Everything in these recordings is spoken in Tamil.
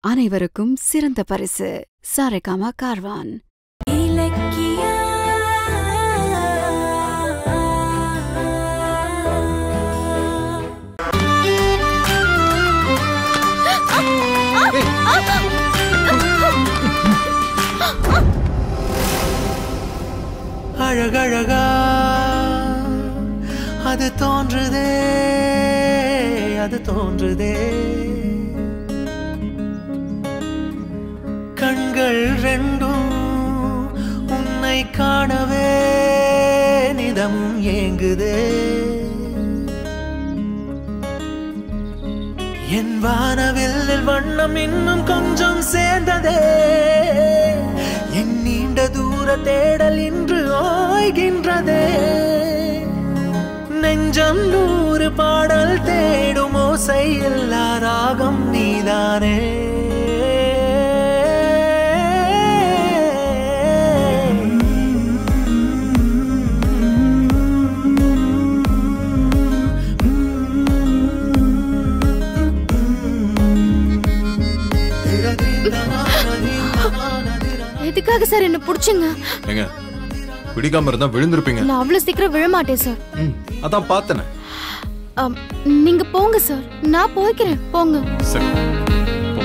அனைவருக்கும் சிறந்த பரிசு சாரேகாமா கார்வான் அழகழகா அது தோன்றுதே அது தோன்றுதே கண்கள் ரெண்டும் உன்னை காணவே நிதமும் ஏங்குதே என் வானவில்லில் வண்ணம் இன்னும் கொஞ்சம் சேர்ந்ததே என் நீண்ட தூர தேடல் இன்று ஓய்கின்றதே நெஞ்சம் நூறு பாடல் தேடும் ஓசை இல்லா ராகம் நீதானே எதுக்காக சார் என்ன புடிச்சுங்க ஏங்க பிடிக்காம இருந்தா விழுந்திருப்பீங்க நான் அவ்வளவு சீக்கிரம் விழ மாட்டேன் சார் ம், அதான் பார்த்தனே ஆம், நீங்க போங்க சார் நான் போய்க்கிறேன் போங்க சரி போ.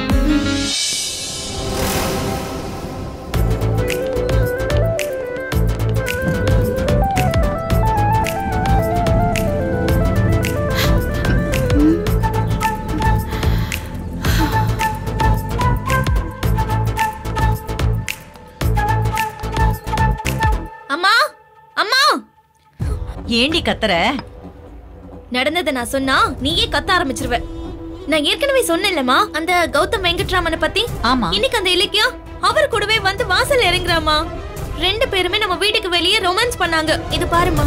அம்மா அம்மா ஏண்டி கத்துற நடந்ததை நான் சொன்னா நீயே கத்த ஆரம்பிச்சிருவ நான் ஏற்கனவே சொன்னேன்லமா அந்த கௌதம் வெங்கட்ராமனை பத்தி ஆமா இன்னைக்கு அந்த இலக்கியம் அவர் கூடவே வந்து வாசல் இறங்குறாமா ரெண்டு பேருமே நம்ம வீட்டுக்கு வெளியே ரொமான்ஸ் பண்ணாங்க இது பாருமா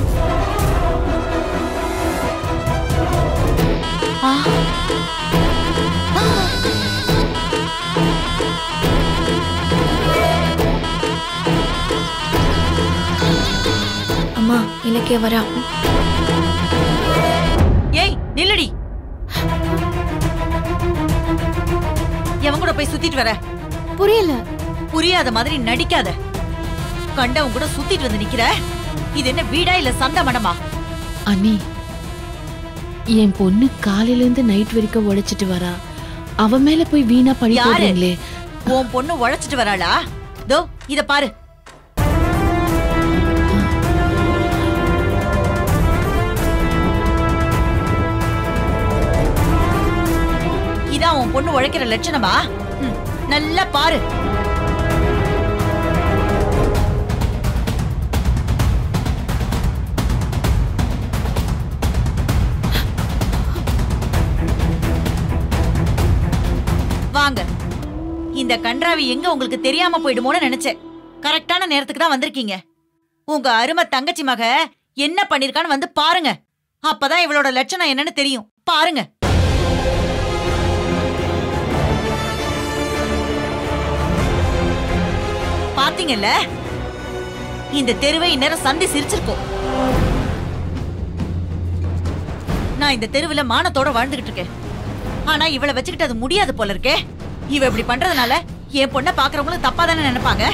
அம்மா இலக்கிய வரா ஏய் நில்லடி எவன் கூட போய் சுத்திட்டு வர புரியல புரியாத மாதிரி நடிக்காத கண்டவன் கூட சுத்திட்டு வந்து நிக்கிற இது என்ன வீடா இல்ல சந்த மடமா அண்ணி என் பொண்ணு காலையில இருந்து நைட் வரைக்கும் உழைச்சிட்டு வரா அவ மேல போய் வீணா பழி யாரு? போடுறீங்களே உன் பொண்ணு உழைச்சிட்டு வராளா தோ இத பாரு இதான் உன் பொண்ணு உழைக்கிற லட்சணமா ம், நல்லா பாரு வாங்க இந்த கன்றாவி எங்க உங்களுக்கு தெரியாம போயிடுமோன்னு நினைச்சேன் கரெக்டான நேரத்துக்கு தான் வந்திருக்கீங்க உங்க அருமை தங்கச்சி மக என்ன பண்ணிருக்கான்னு வந்து பாருங்க அப்பதான் இவளோட லட்சணம் என்னன்னு தெரியும் பாருங்க பாத்தீங்கல்ல இந்த தெருவை இந்நேரம் சந்தி சிரிச்சிருக்கோம் நான் இந்த தெருவுல மானத்தோட வாழ்ந்துகிட்டு இருக்கேன் ஆனா இவளை வச்சுக்கிட்டு அது முடியாது போல இருக்கே இவ இப்படி பண்றதுனால என் பொண்ணை பாக்குறவங்களும் தப்பா தானே நினைப்பாங்க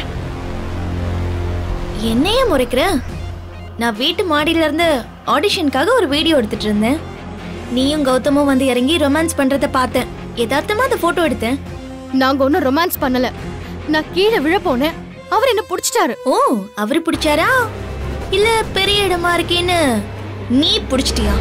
என்னையே முறைக்கிற நான் வீட்டு மாடியில இருந்து ஆடிஷனுக்காக ஒரு வீடியோ எடுத்துட்டு இருந்தேன் நீயும் கௌதமும் வந்து இறங்கி ரொமான்ஸ் பண்றத பார்த்தேன் யதார்த்தமா அந்த போட்டோ எடுத்தேன் நாங்க ஒன்னும் ரொமான்ஸ் பண்ணல நான் கீழே விழ போனேன் அவர் என்ன புடிச்சிட்டாரு ஓ அவரு பிடிச்சாரா இல்ல பெரிய இடமா இருக்கேன்னு நீ பிடிச்சிட்டியா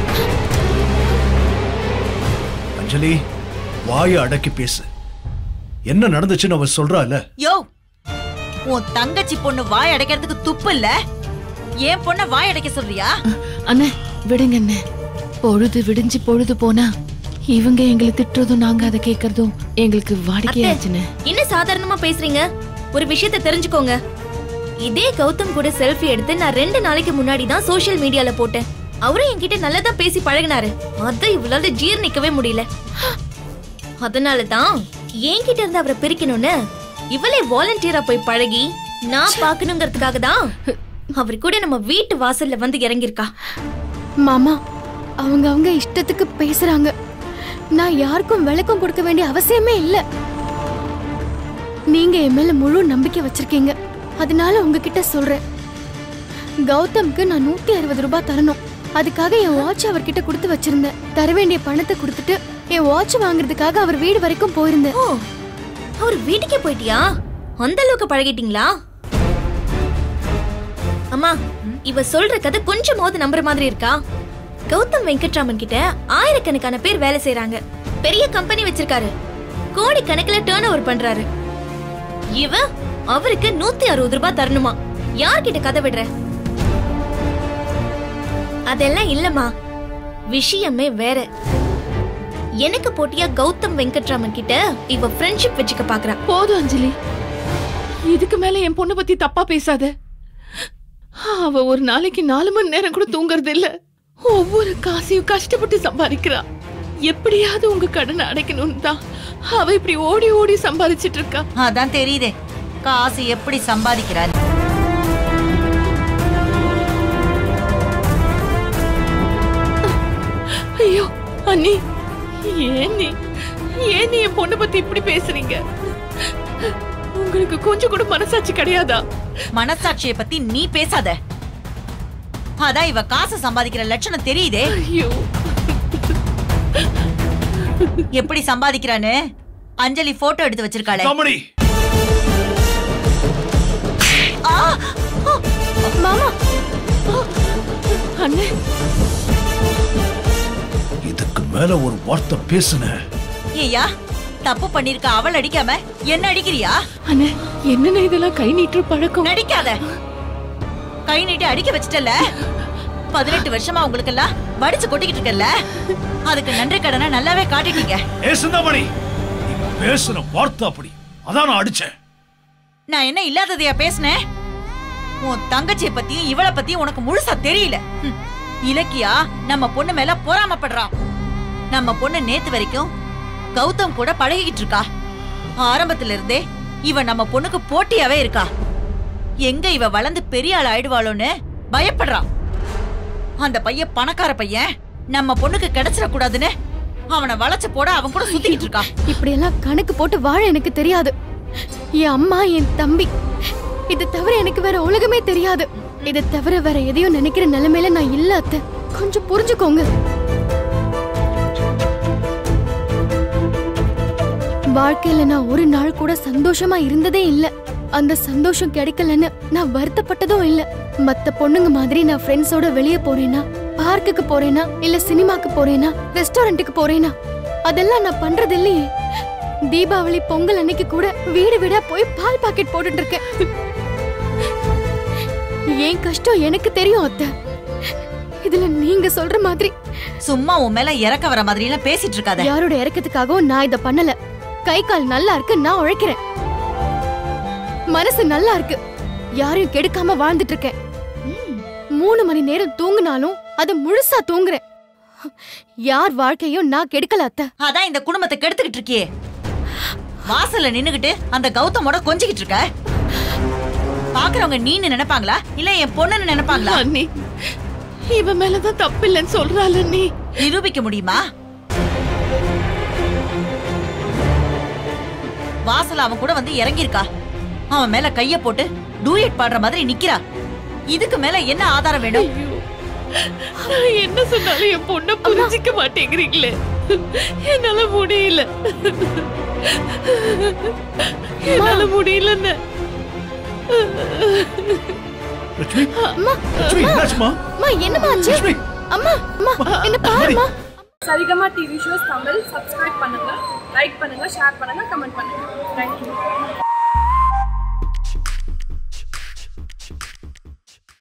அஞ்சலி வாயை அடக்கி பேசு என்ன நடந்துச்சுன்னு அவ சொல்றால யோ உன் தங்கச்சி பொண்ணு வாய் அடைக்கிறதுக்கு துப்பு இல்ல என் பொண்ண வாய் அடைக்க சொல்றியா அண்ணே விடுங்க அண்ணே பொழுது விடிஞ்சு பொழுது போனா இவங்க எங்களை திட்டுறதும் நாங்க அதை கேக்குறதும் எங்களுக்கு வாடிக்கையாச்சுன்னு என்ன சாதாரணமா பேசுறீங்க ஒரு விஷயத்த தெரிஞ்சுக்கோங்க இதே கௌதம் கூட செல்ஃபி எடுத்து நான் ரெண்டு நாளைக்கு முன்னாடி தான் சோஷியல் மீடியால போட்டேன் அவரும் என்கிட்ட நல்லதா பேசி பழகினாரு அத இவளால ஜீர்ணிக்கவே முடியல அதனால தான் என்கிட்ட இருந்து அவரை பிரிக்கணும்னு இவளே வாலண்டியரா போய் பழகி நான் பாக்கணுங்கிறதுக்காக தான் அவர் கூட நம்ம வீட்டு வாசல்ல வந்து இறங்கியிருக்கா மாமா அவங்க அவங்க இஷ்டத்துக்கு பேசுறாங்க நான் யாருக்கும் விளக்கம் கொடுக்க வேண்டிய அவசியமே இல்ல நீங்க என் மேல முழு நம்பிக்கை வச்சிருக்கீங்க அதனால உங்ககிட்ட சொல்றேன் கௌதம்க்கு நான் நூத்தி அறுபது ரூபாய் தரணும் அதுக்காக என் வாட்ச் அவர்கிட்ட கொடுத்து வச்சிருந்தேன் தர வேண்டிய பணத்தை கொடுத்துட்டு என் வாட்ச் வாங்குறதுக்காக அவர் வீடு வரைக்கும் போயிருந்தேன் ஓ அவர் வீட்டுக்கே போயிட்டியா அந்த அளவுக்கு பழகிட்டீங்களா அம்மா இவ சொல்ற கதை கொஞ்சமாவது நம்புற மாதிரி இருக்கா கௌதம் வெங்கட்ராமன் கிட்ட ஆயிரக்கணக்கான பேர் வேலை செய்றாங்க பெரிய கம்பெனி வச்சிருக்காரு கோடி கணக்குல டேர்ன் ஓவர் பண்றாரு இவ அவருக்கு நூத்தி அறுபது ரூபாய் தரணுமா யார்கிட்ட கதை விடுற அதெல்லாம் இல்லம்மா விஷயமே வேற எனக்கு போட்டியா கௌதம் வெங்கட்ராமன் கிட்ட இவ ஃப்ரெண்ட்ஷிப் வச்சுக்க பாக்குறா போதும் அஞ்சலி இதுக்கு மேல என் பொண்ணை பத்தி தப்பா பேசாத அவ ஒரு நாளைக்கு நாலு மணி நேரம் கூட தூங்குறது இல்ல ஒவ்வொரு காசையும் கஷ்டப்பட்டு சம்பாதிக்கிறா எப்படியாவது உங்க கடனை அடைக்கணும்னு தான் அவ இப்படி ஓடி ஓடி சம்பாதிச்சிட்டு இருக்கா அதான் தெரியுதே காசு எப்படி சம்பாதிக்கிறாரு ஐயோ அண்ணி ஏன் நீ ஏன் நீ என் பொண்ணை பத்தி இப்படி பேசுறீங்க உங்களுக்கு கொஞ்சம் கூட மனசாட்சி கிடையாதா மனசாட்சியை பத்தி நீ பேசாத அதான் இவ காசு சம்பாதிக்கிற லட்சணம் தெரியுதே ஐயோ எப்படி சம்பாதிக்கிறான்னு அஞ்சலி போட்டோ எடுத்து வச்சிருக்காளே ரமணி மாமா அண்ணே இதுக்கு மேல ஒரு வார்த்தை பேசுன ஏய்யா தப்பு பண்ணிருக்க அவள் அடிக்காம என்ன அடிக்கிறியா அண்ணே என்னண்ணே இதெல்லாம் கை நீட்டுற பழக்கம் நடிக்காத கை நீட்டி அடிக்க வச்சிட்டல பதினெட்டு வருஷமா உங்களுக்கு எல்லாம் வடிச்சு கொட்டிக்கிட்டு இருக்கல அதுக்கு நன்றி கடனை நல்லாவே காட்டிட்டீங்க ஏ சிந்தாமணி நீ பேசுன வார்த்தை அப்படி அதான் நான் அடிச்சேன் நான் என்ன இல்லாததையா பேசினேன் உன் தங்கச்சிய பத்தியும் இவள பத்தியும் உனக்கு முழுசா தெரியல ஹம். இலக்கியா நம்ம பொண்ணு மேல பொறாமப்படுறா நம்ம பொண்ணு நேத்து வரைக்கும் கௌதம் கூட பழகிக்கிட்டு இருக்கா ஆரம்பத்துல இருந்தே இவ நம்ம பொண்ணுக்கு போட்டியாவே இருக்கா எங்க இவ வளர்ந்து பெரிய ஆள் ஆயிடுவாளோன்னு பயப்படுறா அந்த பையன் பணக்கார பையன் நம்ம பொண்ணுக்கு கிடைச்சிட கூடாதுன்னு அவனை வளைச்சு போட அவன் கூட சுத்திக்கிட்டு இருக்கா இப்படியெல்லாம் கணக்கு போட்டு வாழ எனக்கு தெரியாது என் அம்மா என் தம்பி இது தவிர எனக்கு வேற உலகமே தெரியாது இதை தவிர வேற எதையும் நினைக்கிற நிலைமையில நான் இல்ல அத்தை கொஞ்சம் புரிஞ்சுக்கோங்க வாழ்க்கையில நான் ஒரு நாள் கூட சந்தோஷமா இருந்ததே இல்ல அந்த சந்தோஷம் கிடைக்கலன்னு நான் வருத்தப்பட்டதும் இல்ல மத்த பொண்ணுங்க மாதிரி நான் ஃப்ரெண்ட்ஸோட வெளிய போறேனா பார்க்குக்கு போறேனா இல்ல சினிமாக்கு போறேனா ரெஸ்டாரண்ட்டுக்கு போறேனா அதெல்லாம் நான் பண்றது இல்லையே தீபாவளி பொங்கல் அன்னைக்கு கூட வீடு வீடா போய் பால் பாக்கெட் போட்டுட்டு இருக்கேன் ஏன் கஷ்டம் எனக்கு தெரியும் அத்தை இதுல நீங்க சொல்ற மாதிரி சும்மா உன் மேல இறக்க வர மாதிரி எல்லாம் பேசிட்டு இருக்காத யாரோட இறக்கத்துக்காகவும் நான் இத பண்ணல கை கால் நல்லா இருக்கு நான் உழைக்கிறேன் மனசு நல்லா இருக்கு யாரையும் கெடுக்காம வாழ்ந்துட்டு இருக்கேன் மூணு மணி நேரம் தூங்குனாலும் அது முழுசா தூங்குறேன் யார் வாழ்க்கையும் நான் கெடுக்கல அத்தை அதான் இந்த குடும்பத்தை கெடுத்துக்கிட்டு இருக்கியே வாசல்ல நின்னுகிட்டு அந்த கௌதமோட கொஞ்சிக்கிட்டு இருக்க பாக்குறவங்க நீன்னு நினைப்பாங்களா இல்ல என் பொண்ணுன்னு நினைப்பாங்களா அண்ணி இவன் மேலதான் தப்பு இல்லைன்னு சொல்றாள் நீ நிரூபிக்க முடியுமா வாசல் அவன் கூட வந்து இறங்கியிருக்கா அவன் மேல கைய போட்டு டூயட் பாடுற மாதிரி நிக்கிறா இதுக்கு மேல என்ன ஆதாரம் வேணும் ஐயோ நான் என்ன சொன்னாலும் என் பொண்ணை புரிஞ்சிக்க மாட்டேங்கிறீங்களே என்னால முடியல என்னால முடியலன்னு லட்சுமி அம்மா லட்சுமி என்னாச்சுமா அம்மா என்னம்மா ஆச்சு லட்சுமி அம்மா அம்மா என்ன பாரும்மா Saregama TV shows Tamil subscribe பண்ணுங்க லைக் பண்ணுங்க ஷேர் பண்ணுங்க கமெண்ட் பண்ணுங்க தேங்க்யூ